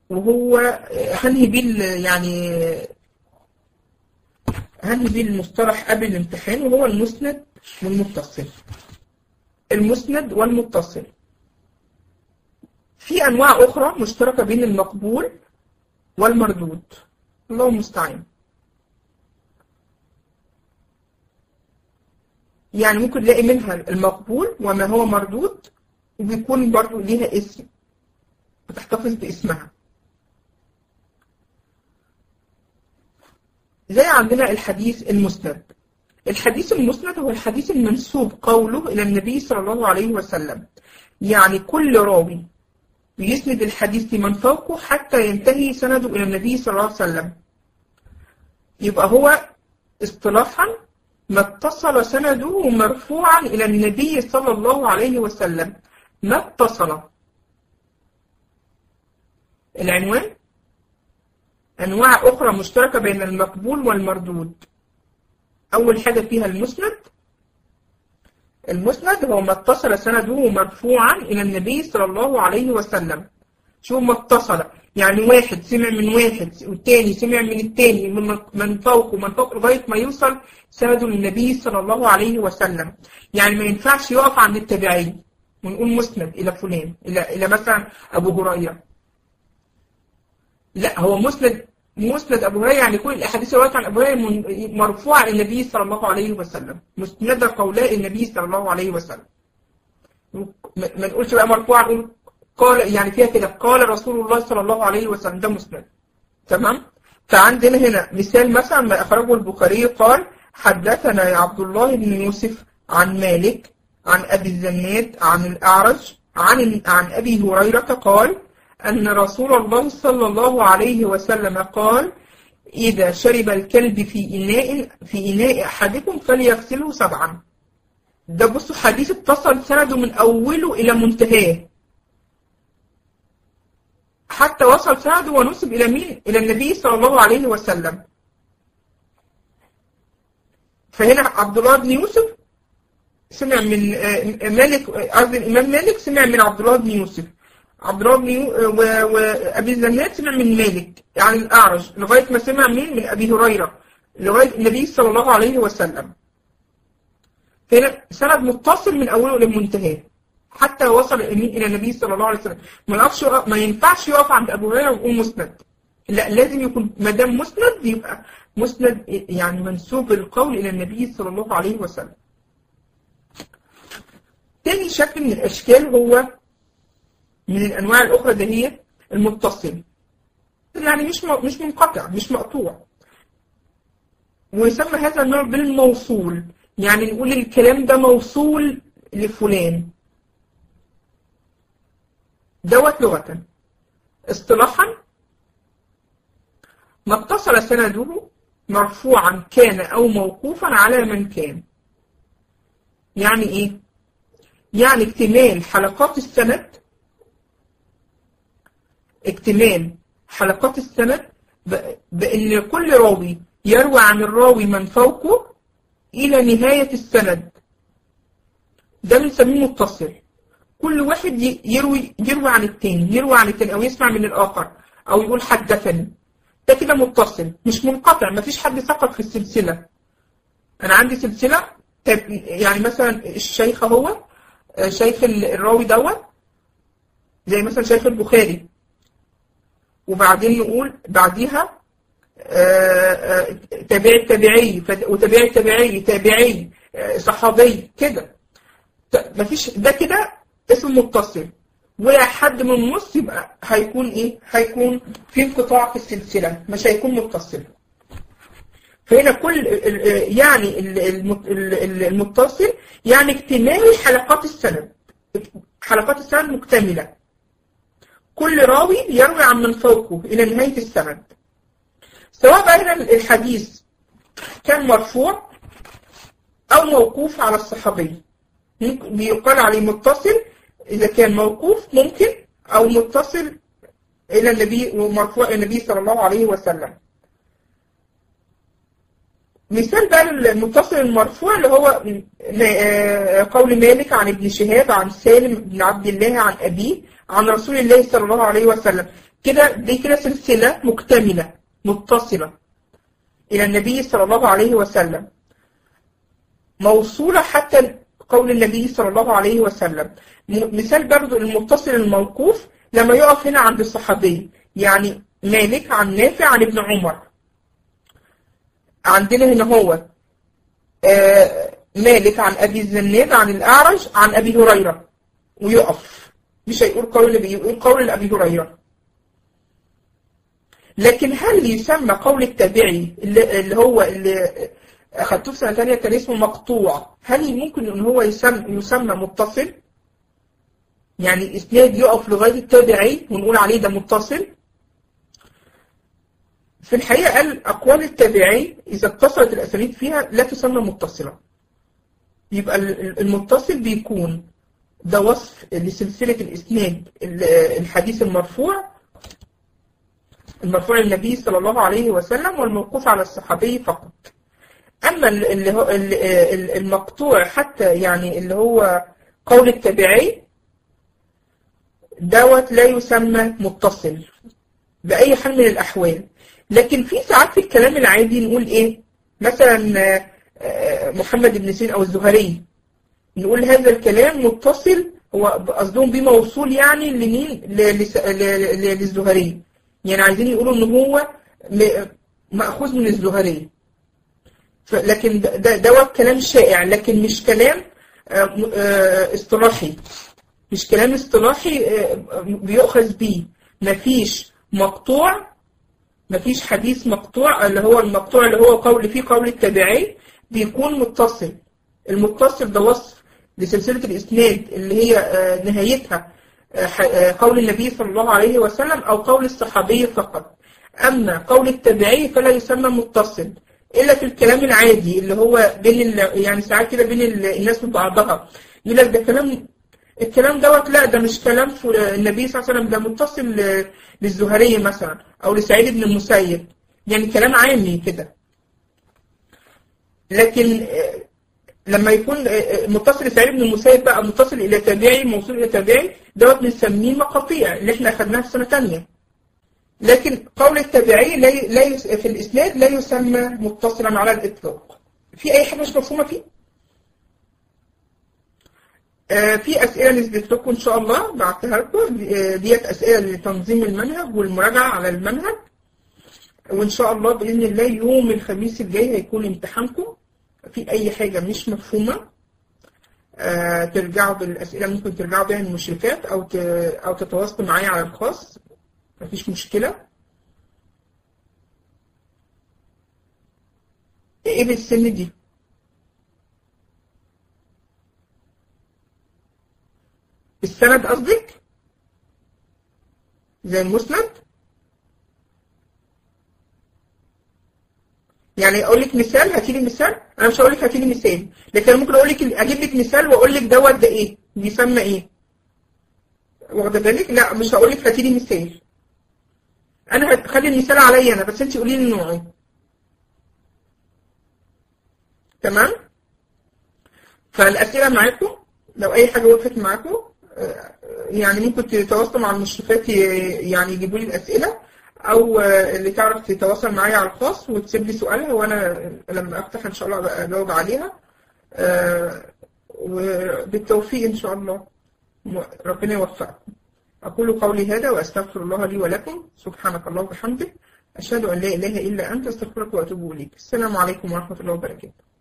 وهو هنهي بيه يعني هنهي بيه المصطلح قبل الامتحان وهو المسند والمتصل المسند والمتصل في أنواع أخرى مشتركة بين المقبول والمردود الله المستعان يعني ممكن نلاقي منها المقبول وما هو مردود وبيكون برضو ليها اسم بتحتفظ باسمها زي عندنا الحديث المسند الحديث المسند هو الحديث المنسوب قوله إلى النبي صلى الله عليه وسلم يعني كل راوي بيسند الحديث لمن فوقه حتى ينتهي سنده إلى النبي صلى الله عليه وسلم يبقى هو اصطلاحا ما اتصل سنده مرفوعا إلى النبي صلى الله عليه وسلم ما اتصل العنوان أنواع أخرى مشتركة بين المقبول والمردود أول حاجة فيها المسند المسند هو ما اتصل سنده مرفوعا إلى النبي صلى الله عليه وسلم شو ما اتصل يعني واحد سمع من واحد والتاني سمع من التاني من, من فوق ومن فوق لغاية ما يوصل سنده للنبي صلى الله عليه وسلم يعني ما ينفعش يقف عند التابعين ونقول مسند إلى فلان إلى إلى مثلا أبو هريرة لا هو مسند مسند أبو هريرة يعني كل الأحاديث الرواية عن أبو هريرة مرفوعة إلى النبي صلى الله عليه وسلم مسندة قولاء النبي صلى الله عليه وسلم ما نقولش بقى مرفوعة نقول قال يعني فيها كده قال رسول الله صلى الله عليه وسلم ده مسند تمام فعندنا هنا مثال مثلا ما أخرجه البخاري قال حدثنا يا عبد الله بن يوسف عن مالك عن أبي الزناد عن الأعرج عن عن أبي هريرة قال أن رسول الله صلى الله عليه وسلم قال إذا شرب الكلب في إناء في إناء أحدكم فليغسله سبعا ده بصوا حديث اتصل سنده من أوله إلى منتهاه حتى وصل سنده ونسب إلى مين؟ إلى النبي صلى الله عليه وسلم فهنا عبد الله بن يوسف سمع من مالك قصدي الإمام مالك سمع من عبد الله بن يوسف عبد الله بن وابي الزناد سمع من مالك يعني الاعرج لغايه ما سمع مين من ابي هريره لغايه النبي صلى الله عليه وسلم هنا سند متصل من اوله لمنتهاه حتى وصل الى النبي صلى الله عليه وسلم ما يقفش ما ينفعش يقف عند ابو هريره ويقول مسند لا لازم يكون ما دام مسند يبقى مسند يعني منسوب القول الى النبي صلى الله عليه وسلم تاني شكل من الاشكال هو من الانواع الاخرى ده هي المتصل يعني مش مش منقطع مش مقطوع ويسمى هذا النوع بالموصول يعني نقول الكلام ده موصول لفلان دوت لغة اصطلاحا ما اتصل سنده مرفوعا كان او موقوفا على من كان يعني ايه يعني اكتمال حلقات السند اكتمال حلقات السند بأن كل راوي يروي عن الراوي من فوقه إلى نهاية السند ده بنسميه متصل كل واحد يروي يروي عن التاني يروي عن التاني أو يسمع من الآخر أو يقول حدثني ده كده متصل مش منقطع مفيش حد سقط في السلسلة أنا عندي سلسلة يعني مثلا الشيخ هو شيخ الراوي دوت زي مثلا شيخ البخاري وبعدين نقول بعديها تابعي التابعي وتابعي التابعي تابعي صحابي كده مفيش ده كده اسم متصل ولا حد من النص يبقى هيكون ايه هيكون في انقطاع في السلسلة مش هيكون متصل فهنا كل يعني المتصل يعني اكتمال حلقات السند حلقات السند مكتملة كل راوي يروي عن من فوقه إلى نهاية السند سواء بقى هنا الحديث كان مرفوع أو موقوف على الصحابي بيقال عليه متصل إذا كان موقوف ممكن أو متصل إلى النبي ومرفوع إلى النبي صلى الله عليه وسلم مثال بقى المتصل المرفوع اللي هو قول مالك عن ابن شهاب عن سالم بن عبد الله عن أبيه عن رسول الله صلى الله عليه وسلم كده دي كده سلسلة مكتملة متصلة إلى النبي صلى الله عليه وسلم موصولة حتى قول النبي صلى الله عليه وسلم مثال برضو المتصل الموقوف لما يقف هنا عند الصحابي يعني مالك عن نافع عن ابن عمر عندنا هنا هو آه مالك عن أبي الزناد عن الأعرج عن أبي هريرة ويقف مش هيقول قول النبي يقول قول لأبي هريرة لكن هل يسمى قول التابعي اللي, اللي هو اللي أخدته في سنة ثانية كان اسمه مقطوع هل ممكن إن هو يسمى, يسمى متصل يعني إسناد يقف لغاية التابعي ونقول عليه ده متصل في الحقيقة قال أقوال التابعي إذا اتصلت الأسانيد فيها لا تسمى متصلة يبقى المتصل بيكون ده وصف لسلسلة الإسناد الحديث المرفوع المرفوع للنبي صلى الله عليه وسلم والموقوف على الصحابي فقط أما اللي هو المقطوع حتى يعني اللي هو قول التابعي دوت لا يسمى متصل بأي حال من الأحوال لكن في ساعات في الكلام العادي نقول إيه مثلا محمد بن سيرين أو الزهري نقول هذا الكلام متصل هو قصدهم بيه موصول يعني لمين للزهري يعني عايزين يقولوا ان هو مأخوذ من الزهري لكن ده دوت كلام شائع لكن مش كلام اصطلاحي مش كلام اصطلاحي بيؤخذ بيه مفيش مقطوع مفيش حديث مقطوع اللي هو المقطوع اللي هو قول فيه قول التابعي بيكون متصل المتصل ده وصف لسلسلة الإسناد اللي هي نهايتها قول النبي صلى الله عليه وسلم أو قول الصحابي فقط أما قول التابعي فلا يسمى متصل إلا في الكلام العادي اللي هو بين يعني ساعات كده بين الناس وبعضها يقول لك ده كلام الكلام دوت لا ده مش كلام النبي صلى الله عليه وسلم ده متصل للزهري مثلا أو لسعيد بن المسيب يعني كلام عامي كده لكن لما يكون متصل لسعيد بن المسيب بقى متصل إلى تابعي موصول إلى تابعي دوت بنسميه مقاطيع اللي احنا أخدناها في سنة ثانيه لكن قول التابعي لا لا في الإسناد لا يسمى متصلا على الإطلاق في أي حاجة مش مفهومة فيه؟ آه في أسئلة نزلت لكم إن شاء الله بعتها لكم ديت أسئلة لتنظيم المنهج والمراجعة على المنهج وإن شاء الله بإذن الله يوم الخميس الجاي هيكون امتحانكم في أي حاجة مش مفهومة آه ترجعوا بالأسئلة ممكن ترجعوا بيها المشرفات أو أو تتواصلوا معايا على الخاص مفيش مشكلة ايه بالسن دي السند قصدك زي المسند يعني اقول لك مثال هاتي لي مثال انا مش هقول لك هاتي لي مثال لكن ممكن اقول لك اجيب لك مثال واقول لك دوت ده ايه بيسمى ايه واخده بالك لا مش هقول لك هاتي لي مثال انا هخلي المثال عليا انا بس انت قولي لي نوعه تمام فالاسئله معاكم لو اي حاجه وقفت معاكم يعني ممكن تتواصلوا مع المشرفات يعني يجيبوا لي الاسئله او اللي تعرف تتواصل معايا على الخاص وتسيب لي سؤالها وانا لما افتح ان شاء الله اجاوب عليها وبالتوفيق ان شاء الله ربنا يوفقكم أقول قولي هذا وأستغفر الله لي ولكم سبحانك الله وبحمدك أشهد أن لا إله إلا أنت أستغفرك وأتوب إليك السلام عليكم ورحمة الله وبركاته